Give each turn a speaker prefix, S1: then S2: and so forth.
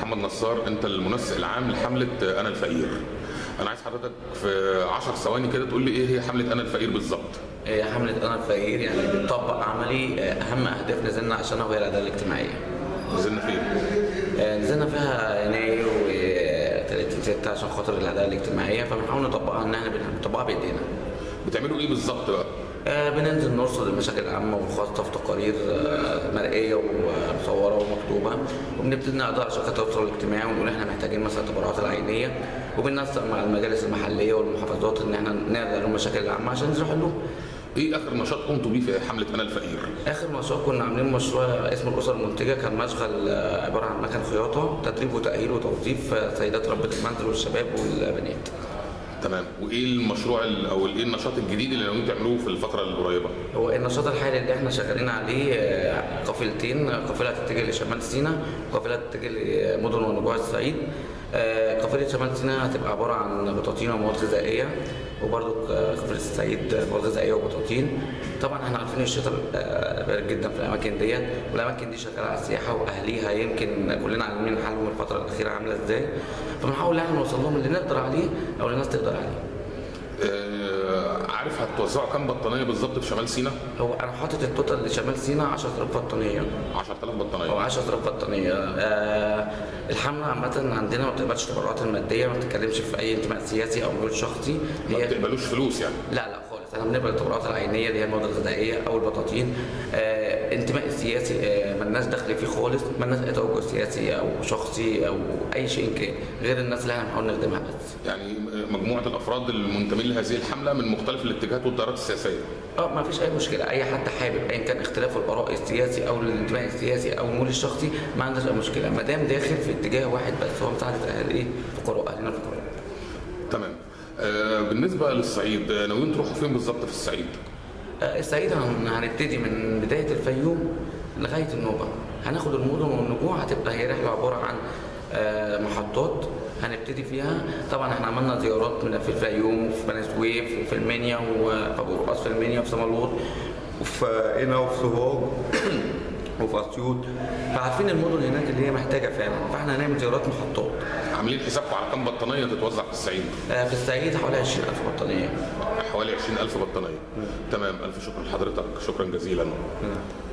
S1: محمد نصار انت المنسق العام لحمله انا الفقير انا عايز حضرتك في 10 ثواني كده تقول لي ايه هي حمله انا الفقير بالظبط
S2: آه، حملة أنا الفقير يعني بتطبق عملي آه، أهم أهداف نزلنا عشانها وهي العدالة الاجتماعية.
S1: نزلنا فين
S2: آه، نزلنا فيها يناير و 30 6 عشان خاطر العدالة الاجتماعية فبنحاول نطبقها إن إحنا بنطبقها بإيدينا.
S1: بتعملوا ايه بالظبط بقى
S2: آه، بننزل نرصد المشاكل العامة وخاصة في تقارير آه، مرئية ومصورة ومكتوبة وبنبتدي نقضي على شركات التواصل الاجتماعي ونقول احنا محتاجين مثلا التبرعات العينية وبننسق مع المجالس المحلية والمحافظات ان احنا نقضي على المشاكل العامة عشان ينزلوا يحلوها.
S1: ايه اخر نشاط قمتوا بيه في حمله انا الفقير
S2: اخر مشروع كنا عاملين مشروع اسمه الاسر المنتجه كان مشغل آه، عباره عن مكان خياطه تدريب وتاهيل وتوظيف آه، سيدات ربة المنزل والشباب والبنات
S1: تمام وايه المشروع ال- او ايه النشاط الجديد اللي ناويين تعملوه في الفتره القريبه
S2: هو النشاط الحالي اللي احنا شغالين عليه آه، قافلتين قافله هتتجه لشمال سيناء وقافله هتتجه لمدن ونجوع الصعيد آه، قافله شمال سيناء هتبقى عباره عن بطاطين ومواد غذائيه وبرضو قافله الصعيد مواد غذائيه وبطاطين طبعا احنا عارفين الشتاء آه، بارد جدا في الاماكن ديت والاماكن دي شغاله على السياحه واهليها يمكن كلنا عارفين حالهم الفتره الاخيره عامله ازاي فبنحاول ان احنا نوصل لهم اللي نقدر عليه او اللي الناس تقدر عليه
S1: آه عارف هتوزعوا كام بطانيه بالظبط في شمال سيناء
S2: هو انا حاطط التوتال لشمال سيناء 10000 بطانيه
S1: 10000
S2: او
S1: بطانيه
S2: 10000 بطانيه آه الحمله عامه عندنا ما بتقبلش التبرعات الماديه ما بتتكلمش في اي انتماء سياسي او ميول شخصي
S1: ما
S2: هي
S1: بتقبلوش فلوس يعني
S2: لا لا خالص احنا بنقبل التبرعات العينيه اللي هي المواد الغذائيه او البطاطين آه انتماء السياسي آه ملناش دخل فيه خالص ملناش اي توجه سياسي او شخصي او اي شيء كان غير الناس اللي احنا بنحاول نخدمها بس
S1: يعني مجموعه الافراد المنتمين لهذه الحمله من مختلف الاتجاهات والتيارات السياسيه
S2: اه ما فيش اي مشكله اي حد حابب ايا كان اختلاف الاراء السياسي او الانتماء السياسي او الميول الشخصي ما عندناش اي مشكله ما دام داخل في اتجاه واحد بس هو مساعده اهل ايه الفقراء اهلنا الفقراء
S1: تمام آه بالنسبه للصعيد آه، ناويين تروحوا فين بالظبط في الصعيد
S2: آه، الصعيد هن- هنبتدي من بدايه الفيوم لغايه النوبه هناخد المدن والنجوع هتبقى هي رحله عباره عن آه، محطات هنبتدي فيها طبعا احنا عملنا زيارات من في الفيوم وفي بني سويف وفي المنيا وفي ابو رقاص في المنيا وفي سمالوط وفي قنا وفي سوهاج وفي اسيوط فعارفين المدن هناك اللي هي محتاجه فعلا فاحنا هنعمل زيارات محطات
S1: عاملين حسابكم على كام بطانيه تتوزع في الصعيد
S2: آه، في الصعيد حوالي 20000 بطانيه
S1: حوالي 20000 بطانيه تمام الف شكر لحضرتك شكرا جزيلا